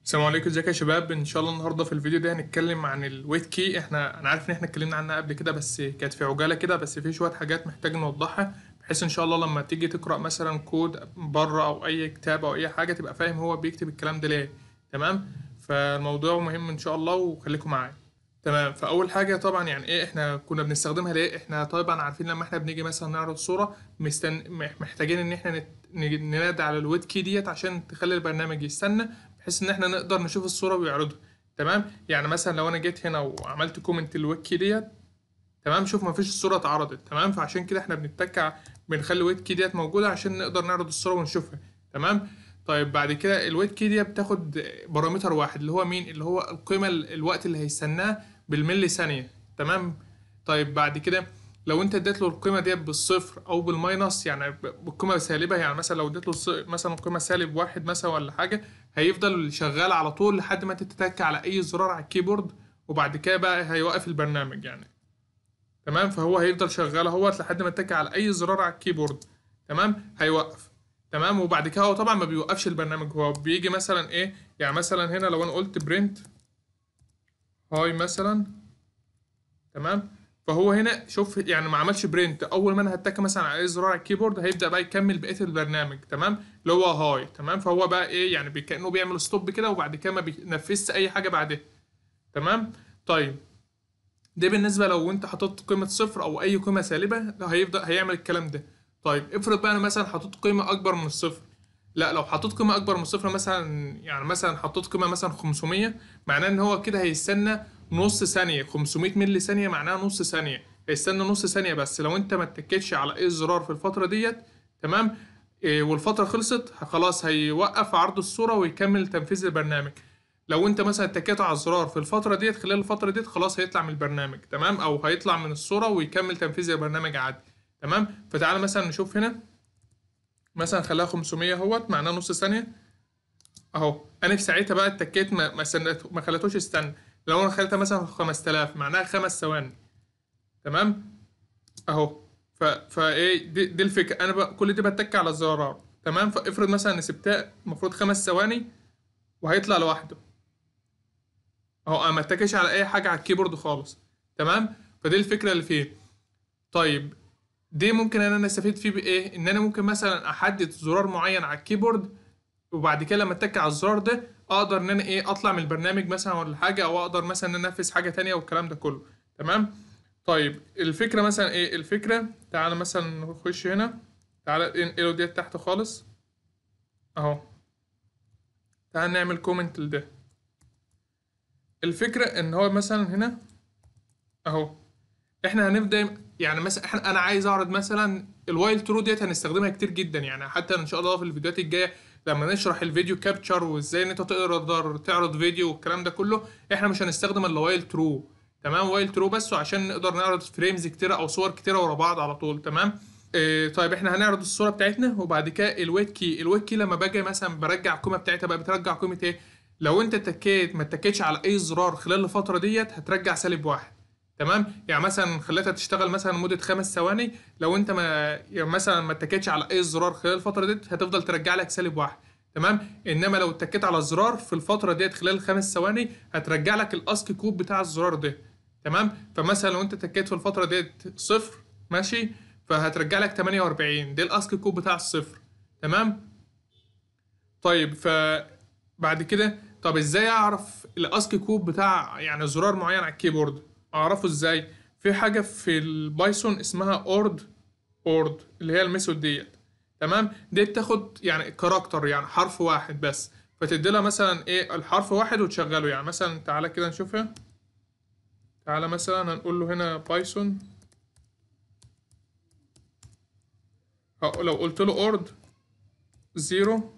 السلام عليكم ازيك يا شباب ان شاء الله النهارده في الفيديو ده هنتكلم عن الويت كي احنا انا عارف ان احنا اتكلمنا عنها قبل كده بس كانت في عجاله كده بس في شويه حاجات محتاج نوضحها بحيث ان شاء الله لما تيجي تقرا مثلا كود بره او اي كتاب او اي حاجه تبقى فاهم هو بيكتب الكلام ده ليه تمام فالموضوع مهم ان شاء الله وخليكم معايا تمام فاول حاجه طبعا يعني ايه احنا كنا بنستخدمها ليه احنا طبعا عارفين لما احنا بنيجي مثلا نعرض صوره مستن... محتاجين ان احنا نت... ننادي على الويت كي ديت عشان تخلي البرنامج يستنى بحيث ان احنا نقدر نشوف الصوره ويعرضها تمام يعني مثلا لو انا جيت هنا وعملت كومنت الويت كي ديت تمام شوف مفيش الصوره اتعرضت تمام فعشان كده احنا بنتك بنخلي الويت كي ديت موجوده عشان نقدر نعرض الصوره ونشوفها تمام طيب بعد كده الويت كي ديت بتاخد بارامتر واحد اللي هو مين اللي هو القيمه الوقت اللي هيستناه بالملي ثانيه تمام طيب بعد كده لو انت اديت له القيمه ديت بالصفر او بالماينس يعني بالقيمه سالبه يعني مثلا لو اديت له مثلا قيمه سالب واحد مثلا ولا حاجه هيفضل شغال على طول لحد ما تتك على اي زرار على الكيبورد وبعد كده بقى هيوقف البرنامج يعني تمام فهو هيفضل شغال اهوت لحد ما تتك على اي زرار على الكيبورد تمام هيوقف تمام وبعد كده هو طبعا ما بيوقفش البرنامج هو بيجي مثلا ايه يعني مثلا هنا لو انا قلت برنت هاي مثلا تمام فهو هنا شوف يعني ما عملش برنت اول ما انا هتك مثلا على اي زرار على الكيبورد هيبدا بقى يكمل بقيه البرنامج تمام اللي هو هاي تمام فهو بقى ايه يعني كانه بيعمل ستوب كده وبعد كده ما بينفذش اي حاجه بعدها تمام طيب ده بالنسبه لو انت حطيت قيمه صفر او اي قيمه سالبه هيفضل هيعمل الكلام ده طيب افرض بقى انا مثلا حطيت قيمه اكبر من الصفر لا لو حطيت قيمه اكبر من الصفر مثلا يعني مثلا حطيت قيمه مثلا 500 معناه ان هو كده هيستنى نص ثانيه 500 ملي ثانيه معناها نص ثانيه هيستنى نص ثانيه بس لو انت ما اتكتش على اي زرار في الفتره ديت تمام إيه والفتره خلصت خلاص هيوقف عرض الصوره ويكمل تنفيذ البرنامج لو انت مثلا اتكيت على الزرار في الفتره ديت خلال الفتره ديت خلاص هيطلع من البرنامج تمام او هيطلع من الصوره ويكمل تنفيذ البرنامج عادي تمام فتعالى مثلا نشوف هنا مثلا خلاها 500 اهوت معناها نص ثانيه اهو انا في ساعتها بقى اتكيت ما ما, ما خليتوش استنى لو انا خليتها مثلا 5000 معناها خمس ثواني تمام اهو ف فايه دي, دي الفكره انا بقى كل دي بتك على الزرار تمام فافرض مثلا ان سبتها المفروض خمس ثواني وهيطلع لوحده اهو انا ما اتكش على اي حاجه على الكيبورد خالص تمام فدي الفكره اللي فيه طيب دي ممكن انا استفيد فيه بايه ان انا ممكن مثلا احدد زرار معين على الكيبورد وبعد كده لما اتك على الزرار ده اقدر ان انا ايه اطلع من البرنامج مثلا ولا حاجه او اقدر مثلا ان انفذ حاجه تانية والكلام ده كله تمام طيب الفكره مثلا ايه الفكره تعالى مثلا نخش هنا تعالى انقله ديت تحت خالص اهو تعالى نعمل كومنت لده الفكره ان هو مثلا هنا اهو احنا هنبدا يعني مثلا احنا انا عايز اعرض مثلا الوايل ترو ديت هنستخدمها كتير جدا يعني حتى ان شاء الله في الفيديوهات الجايه لما نشرح الفيديو كابتشر وازاي ان انت تقدر تعرض فيديو والكلام ده كله احنا مش هنستخدم الا وايل ترو تمام وايل ترو بس وعشان نقدر نعرض فريمز كتيره او صور كتيره ورا بعض على طول تمام إيه طيب احنا هنعرض الصوره بتاعتنا وبعد كده الويت كي الويت كي لما باجي مثلا برجع القيمه بتاعتها بقى بترجع قيمه ايه لو انت اتكيت ما اتكيتش على اي زرار خلال الفتره ديت هترجع سالب واحد تمام يعني مثلا خليتها تشتغل مثلا مده خمس ثواني لو انت ما يعني مثلا ما اتكيتش على اي زرار خلال الفتره ديت هتفضل ترجع لك سالب واحد تمام انما لو اتكيت على الزرار في الفتره ديت خلال الخمس ثواني هترجع لك الاسك كوب بتاع الزرار ده تمام فمثلا لو انت اتكيت في الفتره ديت صفر ماشي فهترجع لك 48 ده الاسك كوب بتاع الصفر تمام طيب فبعد كده طب ازاي اعرف الاسك كوب بتاع يعني زرار معين على الكيبورد اعرفه ازاي في حاجه في البايثون اسمها اورد اورد اللي هي الميثود ديت تمام دي بتاخد يعني كاركتر يعني حرف واحد بس فتدي لها مثلا ايه الحرف واحد وتشغله يعني مثلا تعالى كده نشوفها تعالى مثلا هنقول له هنا بايثون لو قلت له اورد زيرو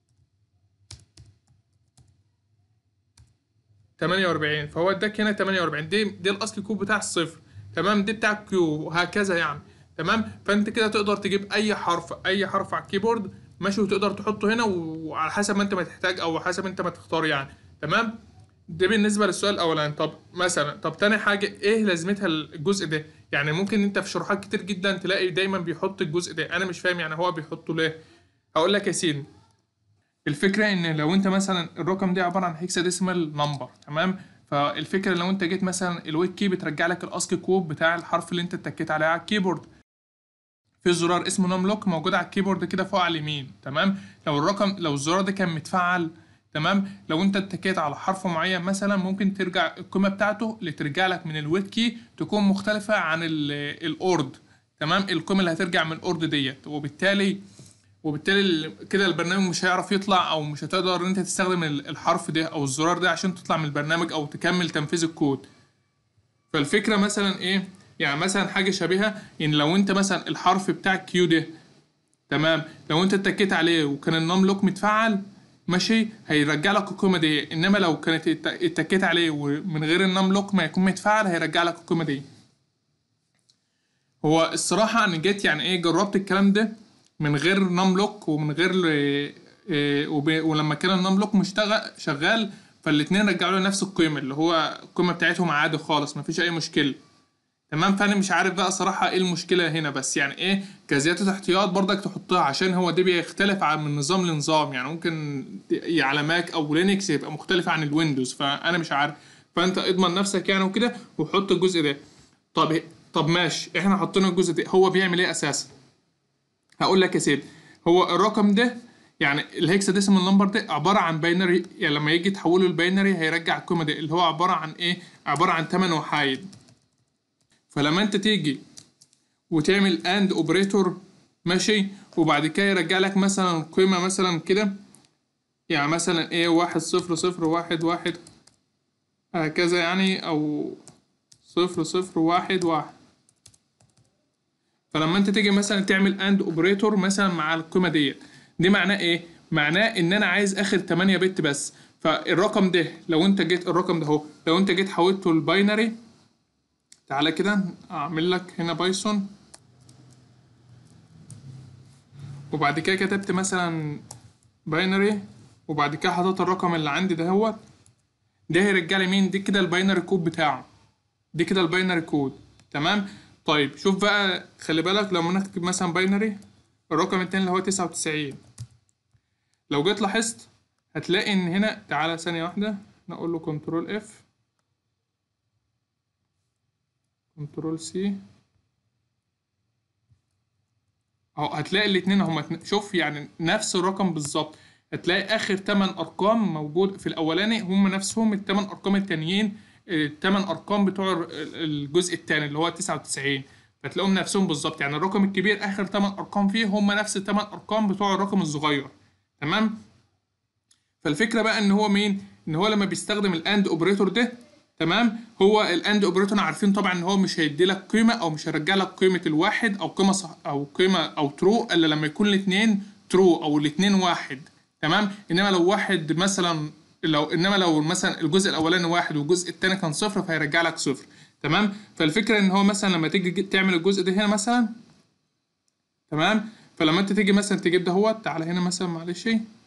تمانية وأربعين فهو اداك هنا تمانية وأربعين دي دي الأصل كوب بتاع الصفر تمام دي بتاع كيو وهكذا يعني تمام فأنت كده تقدر تجيب أي حرف أي حرف على الكيبورد ماشي وتقدر تحطه هنا وعلى حسب ما أنت ما تحتاج أو حسب أنت ما تختار يعني تمام ده بالنسبه للسؤال الاولاني طب مثلا طب تاني حاجه ايه لازمتها الجزء ده يعني ممكن انت في شروحات كتير جدا تلاقي دايما بيحط الجزء ده انا مش فاهم يعني هو بيحطه ليه هقول لك يا سيدي الفكره ان لو انت مثلا الرقم ده عباره عن هيكسا ديسمال نمبر تمام فالفكره لو انت جيت مثلا الويت كي بترجع لك الاسكي كود بتاع الحرف اللي انت اتكيت عليه على الكيبورد في زرار اسمه نام لوك موجود على الكيبورد كده فوق على اليمين تمام لو الرقم لو الزرار ده كان متفعل تمام لو انت اتكيت على حرف معين مثلا ممكن ترجع القيمه بتاعته اللي ترجع لك من الويت كي تكون مختلفه عن الاورد تمام القيمه اللي هترجع من الاورد ديت وبالتالي وبالتالي كده البرنامج مش هيعرف يطلع او مش هتقدر ان انت تستخدم الحرف ده او الزرار ده عشان تطلع من البرنامج او تكمل تنفيذ الكود فالفكره مثلا ايه يعني مثلا حاجه شبيهه ان لو انت مثلا الحرف بتاع كيو ده تمام لو انت اتكيت عليه وكان النام لوك متفعل ماشي هيرجع لك القيمه دي انما لو كانت اتكيت عليه ومن غير النام لوك ما يكون متفعل هيرجع لك القيمه دي هو الصراحه انا جيت يعني ايه جربت الكلام ده من غير نام لوك ومن غير إيه ولما كان النام لوك مشتغل شغال فالاتنين رجعوا له نفس القيمه اللي هو القيمه بتاعتهم عادي خالص مفيش اي مشكله تمام فانا مش عارف بقى صراحه ايه المشكله هنا بس يعني ايه كزياده احتياط برضك تحطها عشان هو ده بيختلف عن من نظام لنظام يعني ممكن على ماك او لينكس يبقى مختلف عن الويندوز فانا مش عارف فانت اضمن نفسك يعني وكده وحط الجزء ده طب طب ماشي احنا حطينا الجزء ده هو بيعمل ايه اساسا هقول لك يا سيدي هو الرقم ده يعني الهيكسا ديسيمال نمبر ده عباره عن باينري يعني لما يجي تحوله لباينري هيرجع القيمه دي اللي هو عباره عن ايه عباره عن 8 وحايد فلما انت تيجي وتعمل اند اوبريتور ماشي وبعد كده يرجع لك مثلا قيمه مثلا كده يعني مثلا ايه واحد صفر صفر واحد واحد هكذا يعني او صفر صفر واحد واحد فلما انت تيجي مثلا تعمل اند اوبريتور مثلا مع القيمه ديت دي معناه ايه معناه ان انا عايز اخر 8 بت بس فالرقم ده لو انت جيت الرقم ده اهو لو انت جيت حولته لباينري تعالى كده اعمل لك هنا بايثون وبعد كده كتبت مثلا باينري وبعد كده حطيت الرقم اللي عندي ده هو ده هيرجع لي مين دي كده الباينري كود بتاعه دي كده الباينري كود تمام طيب شوف بقى خلي بالك لما نكتب مثلا باينري الرقم التاني اللي هو تسعة وتسعين لو جيت لاحظت هتلاقي ان هنا تعالى ثانية واحدة نقول له كنترول اف كنترول سي اهو هتلاقي الاتنين هما شوف يعني نفس الرقم بالظبط هتلاقي اخر 8 ارقام موجود في الاولاني هم نفسهم الثمان ارقام التانيين الثمان ارقام بتوع الجزء الثاني اللي هو 99 فتلاقيهم نفسهم بالظبط يعني الرقم الكبير اخر 8 ارقام فيه هم نفس الثمان ارقام بتوع الرقم الصغير تمام فالفكره بقى ان هو مين ان هو لما بيستخدم الاند اوبريتور ده تمام هو الاند اوبريتور عارفين طبعا ان هو مش هيدي لك قيمه او مش هيرجع لك قيمه الواحد او قيمه صح او قيمه او ترو الا لما يكون الاثنين ترو او الاثنين واحد تمام انما لو واحد مثلا لو انما لو مثلا الجزء الاولاني واحد والجزء الثاني كان صفر فهيرجع لك صفر تمام فالفكره ان هو مثلا لما تيجي تعمل الجزء ده هنا مثلا تمام فلما انت تيجي مثلا تجيب ده هو تعالى هنا مثلا معلش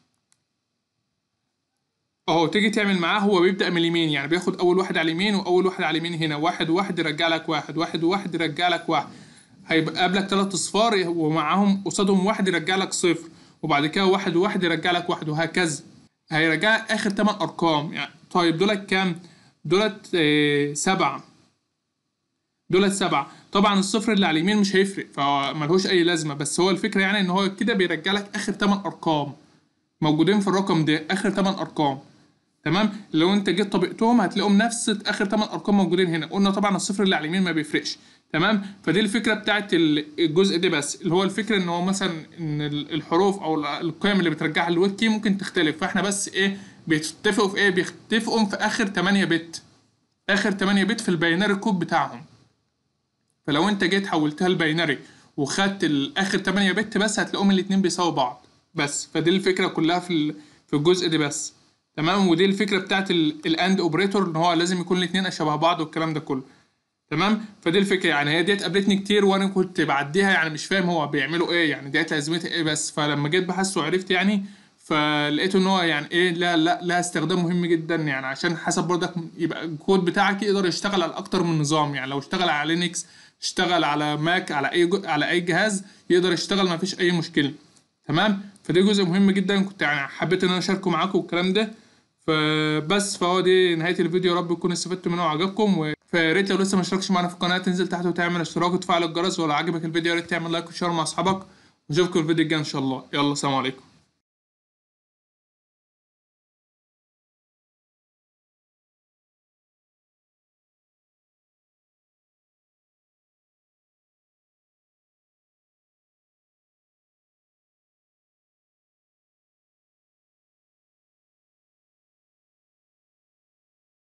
اهو تيجي تعمل معاه هو بيبدا من اليمين يعني بياخد اول واحد على اليمين واول واحد على اليمين هنا واحد واحد يرجع لك واحد واحد واحد يرجع لك واحد هيبقى قابلك ثلاث اصفار ومعاهم قصادهم واحد يرجع لك صفر وبعد كده واحد واحد يرجع لك واحد وهكذا هيرجع لك اخر 8 ارقام يعني طيب دولت كام دولت آه سبعة دولت سبعة طبعا الصفر اللي على اليمين مش هيفرق فملهوش اي لازمه بس هو الفكره يعني ان هو كده بيرجع لك اخر 8 ارقام موجودين في الرقم ده اخر 8 ارقام تمام لو انت جيت طبقتهم هتلاقيهم نفس اخر 8 ارقام موجودين هنا قلنا طبعا الصفر اللي على اليمين ما بيفرقش تمام فدي الفكره بتاعت الجزء ده بس اللي هو الفكره ان هو مثلا ان الحروف او القيم اللي بترجعها الويكي ممكن تختلف فاحنا بس ايه بيتفقوا في ايه بيتفقوا في اخر 8 بت اخر 8 بت في الباينري كود بتاعهم فلو انت جيت حولتها الباينري وخدت اخر 8 بت بس هتلاقيهم الاثنين بيساووا بعض بس فدي الفكره كلها في في الجزء ده بس تمام ودي الفكره بتاعت الاند اوبريتور ان هو لازم يكون الاثنين شبه بعض والكلام ده كله تمام فدي الفكره يعني هي ديت قابلتني كتير وانا كنت بعديها يعني مش فاهم هو بيعملوا ايه يعني ديت لازمتها ايه بس فلما جيت بحثت وعرفت يعني فلقيت ان هو يعني ايه لا لا لا استخدام مهم جدا يعني عشان حسب برضك يبقى الكود بتاعك يقدر يشتغل على اكتر من نظام يعني لو اشتغل على لينكس اشتغل على ماك على اي على اي جهاز يقدر يشتغل ما فيش اي مشكله تمام فده جزء مهم جدا كنت يعني حبيت ان انا اشاركه معاكم الكلام ده فبس فهو دي نهايه الفيديو يا رب تكونوا استفدتوا منه وعجبكم و... فيا ريت لو لسه ما اشتركتش معانا في القناه تنزل تحت وتعمل اشتراك وتفعل الجرس ولو عجبك الفيديو يا ريت تعمل لايك وشير مع اصحابك ونشوفكم الفيديو الجاي ان شاء الله يلا سلام عليكم